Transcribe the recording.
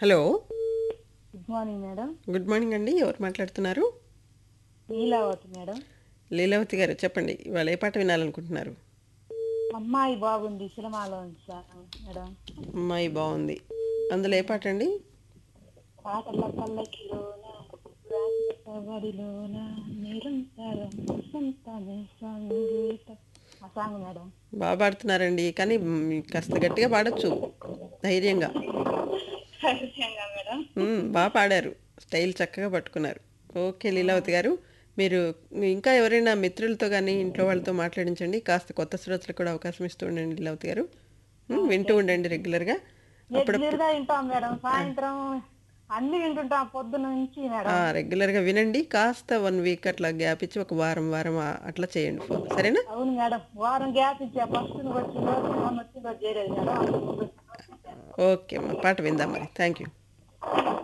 hello good morning madam good morning అండి ఎవరు మాట్లాడుతున్నారు లీలావతి మేడం లీలావతి గారు చెప్పండి ఇవాళ ఏ పాట వినాలనుకుంటున్నారు అమ్మాయి బాగుంది సినిమాలో సాంగ్ మేడం అమ్మాయి బాగుంది అందులో ఏ పాట అండి పాటల పల్లకిలోన రాత్రిలోన నిరంతరం వసంతమే సంగీతం ఆ సాంగ్ మేడం బాగా పాడుతున్నారండి కానీ మ్, కాస్త గట్టిగా పాడొచ్చు ధైర్యంగా ఖచ్చితంగా మేడం మ్, బాగా పాడారు స్టైల్ చక్కగా పట్టుకున్నారు ఓకే లీలావతి గారు మీరు ఇంకా ఎవరైనా మిత్రులతో కానీ ఇంట్లో వాళ్ళతో మాట్లాడించండి కాస్త కొత్త శ్రోతలకు కూడా అవకాశం ఇస్తూ ఉండండి లీలావతి గారు మ్, వింటూ ఉండండి రెగ్యులర్గా అప్పుడు రెగ్యులర్గా వింటాం మేడం సాయంత్రం అన్ని వింటుంటాం పొద్దున్న నుంచి మేడం రెగ్యులర్గా వినండి కాస్త వన్ వీక్ అట్లా గ్యాప్ ఇచ్చి ఒక వారం వారం ఆ- అట్లా చేయండి ఫోన్ సరేనా అవును మేడం వారం గ్యాప్ ఇచ్చా ఫస్ట్ వచ్చిందో మొన్న వచ్చిందో చేయలేదు మేడం ఓకే అమ్మా పాట విందాం మరి థ్యాంక్ యూ